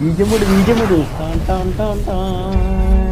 ബീജമുടി ബീജമുടി ടാൻ ടാൻ ടാൻ ടാൻ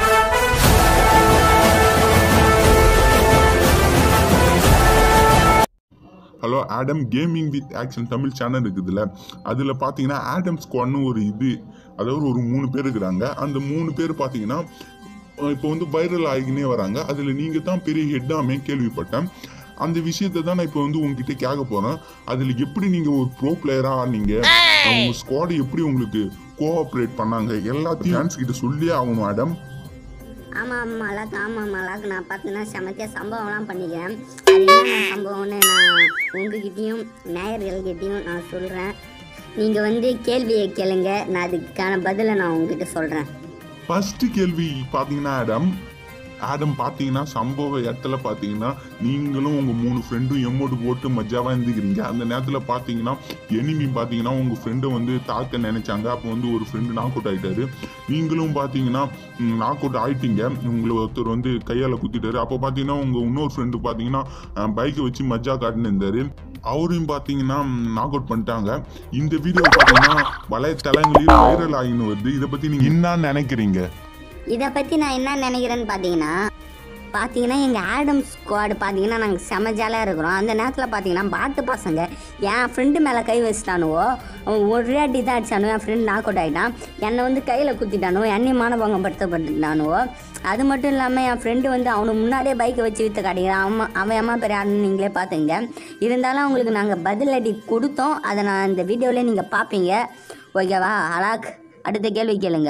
hello Adam gaming with action Tamil channel இருக்குதுல்ல அதில் பார்த்தீங்கன்னா ஆடம் ஸ்குவாட்னு ஒரு இது அதாவது ஒரு மூணு பேர் இருக்கிறாங்க அந்த மூணு பேர் பார்த்தீங்கன்னா இப்போ வந்து வைரல் ஆகினே வராங்க அதில் நீங்கள் தான் பெரிய ஹெட்டாமே கேள்விப்பட்டேன் அந்த விஷயத்தை தான் நான் இப்போ வந்து உங்ககிட்ட கேட்க போகிறேன் அதில் எப்படி நீங்கள் ஒரு ப்ரோ பிளேயராக ஆனீங்க உங்கள் ஸ்குவாடு எப்படி உங்களுக்கு கோஆப்ரேட் பண்ணாங்க எல்லாத்தையும் ஃபேன்ஸ் கிட்ட சொல்லியே ஆகணும் ஆடம் ஆமாம் ஆமாம் மலாக் ஆமாம் மலாக் நான் பார்த்தீங்கன்னா செமத்தியாக சம்பவம்லாம் பண்ணிக்கிறேன் அது என்ன சம்பவம்னு நான் உங்ககிட்டயும் நேயர்கள்கிட்டயும் நான் சொல்கிறேன் நீங்கள் வந்து கேள்வியை கேளுங்க நான் அதுக்கான பதிலை நான் உங்ககிட்ட சொல்கிறேன் ஃபர்ஸ்ட் கேள்வி பார்த்தீங்கன்னா ஆடம் ஆடம் பார்த்தீங்கன்னா சம்பவ இடத்துல பார்த்தீங்கன்னா நீங்களும் உங்கள் மூணு ஃப்ரெண்டும் எம்மோட்டு போட்டு மஜாவாக இருந்துக்கிறீங்க அந்த நேரத்தில் பார்த்தீங்கன்னா எனிமி பார்த்தீங்கன்னா உங்கள் ஃப்ரெண்டை வந்து தாக்க நினைச்சாங்க அப்போ வந்து ஒரு ஃப்ரெண்டு நாக் அவுட் ஆகிட்டாரு நீங்களும் பார்த்தீங்கன்னா நாக் அவுட் ஆயிட்டீங்க உங்களை ஒருத்தர் வந்து கையால் குத்திட்டாரு அப்போ பார்த்தீங்கன்னா உங்கள் இன்னொரு ஃப்ரெண்டு பார்த்தீங்கன்னா பைக்கை வச்சு மஜா காட்டுன்னு இருந்தார் அவரையும் பார்த்தீங்கன்னா நாக் அவுட் பண்ணிட்டாங்க இந்த வீடியோ பார்த்தீங்கன்னா வலைத்தளங்களில் வைரல் ஆகின்னு வருது இதை பற்றி நீங்கள் என்ன நினைக்கிறீங்க இதை பற்றி நான் என்ன நினைக்கிறேன்னு பார்த்தீங்கன்னா பார்த்தீங்கன்னா எங்கள் ஆடம் ஸ்குவாடு பார்த்தீங்கன்னா நாங்கள் செம ஜாலியாக இருக்கிறோம் அந்த நேரத்தில் பார்த்தீங்கன்னா பாட்டு பசங்க என் ஃப்ரெண்டு மேலே கை வச்சுட்டானுவோ அவன் ஒரே அடி தான் அடிச்சானோ என் ஃப்ரெண்ட் நாக் அவுட் ஆகிட்டான் என்னை வந்து கையில் குத்திட்டானோ என்னையும் மானபங்கம் படுத்தப்பட்டுட்டானுவோ அது மட்டும் இல்லாமல் என் ஃப்ரெண்டு வந்து அவனுக்கு முன்னாடியே பைக்கை வச்சு விற்று காட்டிக்கிறான் அவன் அவன் அம்மா பெரிய ஆடுன்னு நீங்களே பார்த்துங்க இருந்தாலும் அவங்களுக்கு நாங்கள் பதில் அடி கொடுத்தோம் அதை நான் இந்த வீடியோவிலே நீங்கள் பார்ப்பீங்க ஓகேவா அலாக் அடுத்த கேள்வி கேளுங்க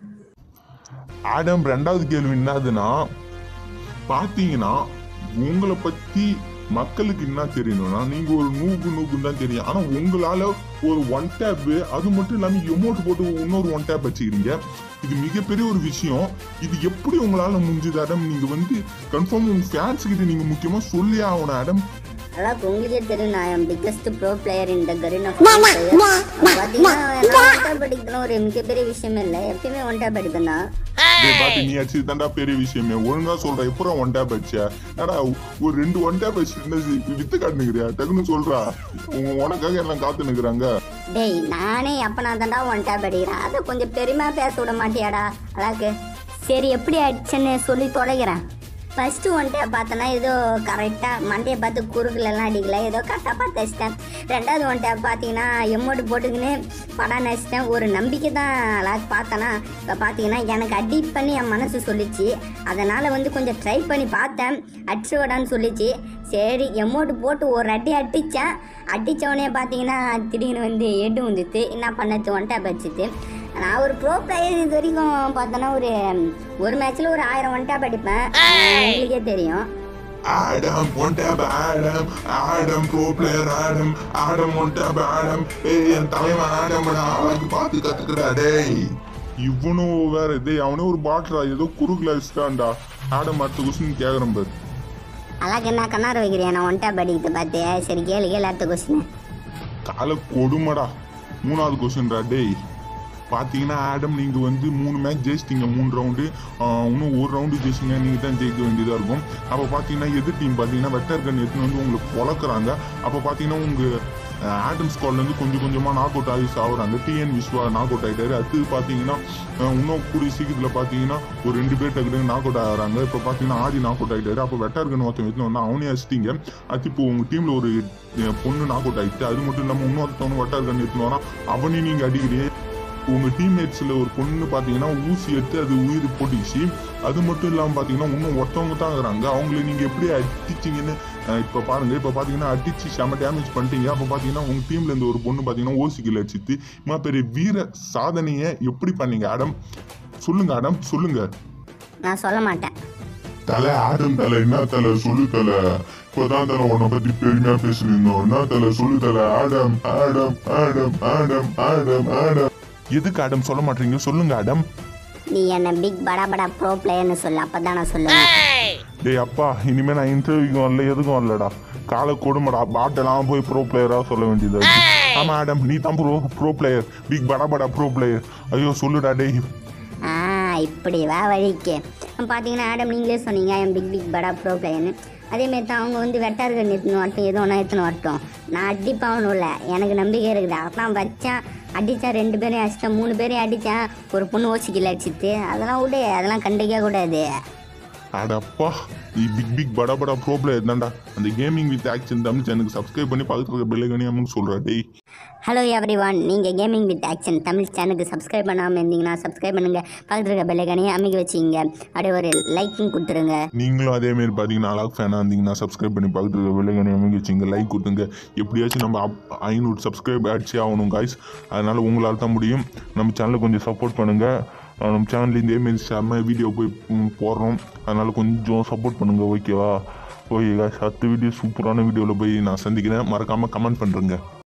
ஆடம் ரெண்டாவது கேள்வி என்னதுன்னா பார்த்தீங்கன்னா உங்களை பற்றி மக்களுக்கு என்ன தெரியணும்னா நீங்க ஒரு நூகு நூகுன்னு தான் தெரியும் ஆனா உங்களால ஒரு ஒன் டேப் அது மட்டும் இல்லாம எமௌண்ட் போட்டு இன்னொரு ஒன் டேப் வச்சுக்கிறீங்க இது மிகப்பெரிய ஒரு விஷயம் இது எப்படி உங்களால முடிஞ்சது ஆடம் நீங்க வந்து கன்ஃபார்ம் உங்க ஃபேன்ஸ் கிட்ட நீங்க முக்கியமா சொல்லி ஆகணும் ஆடம் அதான் உங்களுக்கே தெரியும் நான் என் பிக்கஸ்ட் ப்ரோ பிளேயர் இந்த கரீனா பார்த்தீங்கன்னா நான் ஒன் டேப் அடிக்கணும் ஒரு மிகப்பெரிய விஷயமே இல்லை எப்பயுமே ஒன் டேப் அடிப்பேன் தான் டேய் பாத்து நீ அடிச்சு தாண்டா பெரிய விஷயமே ஒழுங்கா சொல்ற எப்பறம் ஒன் டேப் அடிச்சா ஏடா ஒரு ரெண்டு ஒன் டேப் அடிச்சு வித்து காட்டுனுக்கிறியா டக்குன்னு சொல்றா உங்க உனக்காக எல்லாம் காத்து நிக்கிறாங்க டேய் நானே எப்போ நான் தாண்டா ஒன் டேப் அடிக்கிறேன் அதை கொஞ்சம் பெருமையா பேச விட மாட்டியாடா அழகு சரி எப்படி அடிச்சேன்னு சொல்லி தொலைகிறேன் ஃபஸ்ட்டு ஒன் டேப் பார்த்தோன்னா ஏதோ கரெக்டாக மண்டையை பார்த்து குறுக்குலலாம் அடிக்கல ஏதோ கரெக்டாக பார்த்து அடிச்சிட்டேன் ரெண்டாவது ஒன் டேப் பார்த்தீங்கன்னா எம்மோட்டு போட்டுக்கின்னு படம் நடிச்சிட்டேன் ஒரு நம்பிக்கை தான் அழகு பார்த்தேன்னா இப்போ பார்த்தீங்கன்னா எனக்கு அடி பண்ணி என் மனசு சொல்லிச்சு அதனால் வந்து கொஞ்சம் ட்ரை பண்ணி பார்த்தேன் அடிச்சு விடான்னு சொல்லிச்சு சரி எம்மோட்டு போட்டு ஒரு அடி அடித்தேன் அடித்தவொடனே பார்த்தீங்கன்னா திடீர்னு வந்து எடு வந்துட்டு என்ன பண்ணது ஒன் டேப் அடிச்சிட்டு நான் ஒரு ப்ரோ பிளேயர் இது வரைக்கும் பார்த்தோன்னா ஒரு ஒரு மேட்ச்சில் ஒரு ஆயிரம் ஒன் டேப் அடிப்பேன் உங்களுக்கே தெரியும் Adam one tap Adam Adam bro player Adam Adam one tap Adam ஏய் என் தலைவன் ஆடம் அவனுக்கு பார்த்து கத்துக்கடா டேய் இவனும் வேற டேய் அவனே ஒரு பாட்டிலா ஏதோ குறுக்குல அடிச்சிட்டான்டா ஆடம் அடுத்த கொஸ்டின் கேக்குறேன் பாரு அழகு என்ன கண்ணார் வைக்கிறியா நான் ஒன் டேப் அடிக்கிட்டு பார்த்து சரி கேளு கேளு அடுத்த கொஸ்டின் கால கொடுமடா மூணாவது கொஸ்டின்டா டேய் பார்த்தீங்கன்னா ஆடம் நீங்கள் வந்து மூணு மேட்ச் ஜெயிச்சிட்டீங்க மூணு ரவுண்டு இன்னும் ஒரு ரவுண்டு ஜெயிச்சிங்க நீங்கள் தான் ஜெயிக்க வேண்டியதாக இருக்கும் அப்போ பார்த்தீங்கன்னா எதிர் டீம் பார்த்தீங்கன்னா வெட்டர் கன் எடுத்துன்னு வந்து உங்களுக்கு பொழக்கிறாங்க அப்போ பார்த்தீங்கன்னா உங்கள் ஆடம் ஸ்குவாட்லேருந்து கொஞ்சம் கொஞ்சமாக நாக் அவுட் ஆகி சாகுறாங்க டிஎன் விஸ்வா நாக் அவுட் ஆகிட்டாரு அடுத்து பார்த்தீங்கன்னா அஹ், இன்னும் கூடிய சீக்கிரத்தில் பார்த்தீங்கன்னா ஒரு ரெண்டு பேர் டக்கு நாக் அவுட் ஆகிறாங்க இப்போ பார்த்தீங்கன்னா ஆடி நாக் அவுட் ஆகிட்டாரு அப்போ வெட்டர் கன் ஒருத்தன் எடுத்துன்னு வந்தா அவனே அடிச்சிட்டீங்க அது இப்போ உங்கள் டீமில் ஒரு அஹ், பொண்ணு நாக் அவுட் ஆகிட்டு அது மட்டும் இல்லாமல் இன்னொருத்தவனு வெட்டர் கன் எடுத்துன்னு வரான் அவனையும் நீங்கள் அடிக்கிறீங்க உங்க டீம்மேட்ஸ்ல ஒரு பொண்ணு பாத்தீங்கன்னா ஊசி எடுத்து அது உயிர் போட்டுச்சு அது மட்டும் இல்லாம பாத்தீங்கன்னா இன்னும் ஒருத்தவங்க தான் இருக்கிறாங்க அவங்கள நீங்க எப்படி அடிச்சிங்கன்னு அஹ், இப்ப பாருங்க இப்ப பாத்தீங்கன்னா அடிச்சு செம டேமேஜ் பண்ணிட்டீங்க அப்ப பாத்தீங்கன்னா உங்க டீம்ல இருந்து ஒரு பொண்ணு பாத்தீங்கன்னா ஓசிக்கில் அடிச்சிட்டு இம்மா பெரிய வீர சாதனையை எப்படி பண்ணீங்க அடம் சொல்லுங்க அடம் சொல்லுங்க நான் சொல்ல மாட்டேன் தலை ஆடும் தலை என்ன தலை சொல்லு தலை இப்பதான் தலை உன்னை பத்தி பெருமையா பேசிருந்தோம் என்ன தலை சொல்லு தலை Adam Adam Adam Adam Adam Adam எதுக்கு ஆடம் சொல்ல மாட்டீங்க சொல்லுங்க ஆடம் நீ என்ன பிக் படா படா ப்ரோ பிளேயர்னு சொல்லு அப்போ தான் நான் சொல்லுவேன் டேய் அப்பா இனிமே நான் இன்டர்வியூக்கு வரல எதுக்கும் வரலடா காலை கொடுமடா பாட்டெல்லாம் போய் ப்ரோ பிளேயரா சொல்ல வேண்டியது ஆமா ஆடம் நீ தான் ப்ரோ ப்ரோ பிளேயர் பிக் படா படா ப்ரோ பிளேயர் ஐயோ சொல்லுடா டேய் ஆ இப்படி வா வழிக்கு பார்த்தீங்கன்னா ஆடம் நீங்களே சொன்னீங்க என் பிக் பிக் படா ப்ரோ பிளேயர்னு அதேமாரி தான் அவங்க வந்து வெட்டார்கள் எடுத்துன்னு வரட்டும் எது ஒன்றா எடுத்துன்னு வரட்டும் நான் அடிப்பாகணும்ல எனக்கு நம்பிக்கை இருக்குது அதான் வச்சேன் அடித்தேன் ரெண்டு பேரையும் அடிச்சிட்டேன் மூணு பேரையும் அடித்தேன் ஒரு பொண்ணு ஓசிக்கல அடிச்சிட்டு அதெல்லாம் விடு அதெல்லாம் கண்டிக்க கூடாது அடப்பா நீ பிக் பிக் படா படா ப்ரோ பிளேயர் தான்டா அந்த கேமிங் வித் ஆக்ஷன் தமிழ் சேனலுக்கு சப்ஸ்கிரைப் பண்ணி பக்கத்துல இருக்க பெல்லைக்கனி அம்முக்கு சொல்கிறா டேய் ஹலோ எவ்ரி ஒன் நீங்கள் கேமிங் வித் ஆக்ஷன் தமிழ் சேனலுக்கு சப்ஸ்கிரைப் பண்ணாமல் இருந்தீங்கன்னா சப்ஸ்கிரைப் பண்ணுங்கள் பக்கத்தில் இருக்க பெல்லைக்கனையும் அமைக்க வச்சிங்க அப்படியே ஒரு லைக்கும் கொடுத்துருங்க நீங்களும் அதேமாரி பார்த்தீங்கன்னா அலாக் ஃபேனாக இருந்தீங்கன்னா சப்ஸ்கிரைப் பண்ணி பக்கத்துல இருக்க பெல்லைக்கனி அமைக்க வச்சிங்க லைக் கொடுத்துங்க எப்படியாச்சும் நம்ம அப்- ஐநூறு சப்ஸ்கிரைப் அடிச்சே ஆகணும் காய்ஸ் அதனால் உங்களால் தான் முடியும் நம்ம சேனலை கொஞ்சம் சப்போர்ட் பண்ணுங்கள் நம்ம சேனலில் இதேமாரி செம்ம வீடியோ போய் ம், போடுறோம் அதனால் கொஞ்சம் சப்போர்ட் பண்ணுங்கள் ஓகேவா ஓகே காய்ஸ் அடுத்த வீடியோ சூப்பரான வீடியோவில் போய் நான் சந்திக்கிறேன் மறக்காமல் கமெண்ட் பண்ணுறேங்க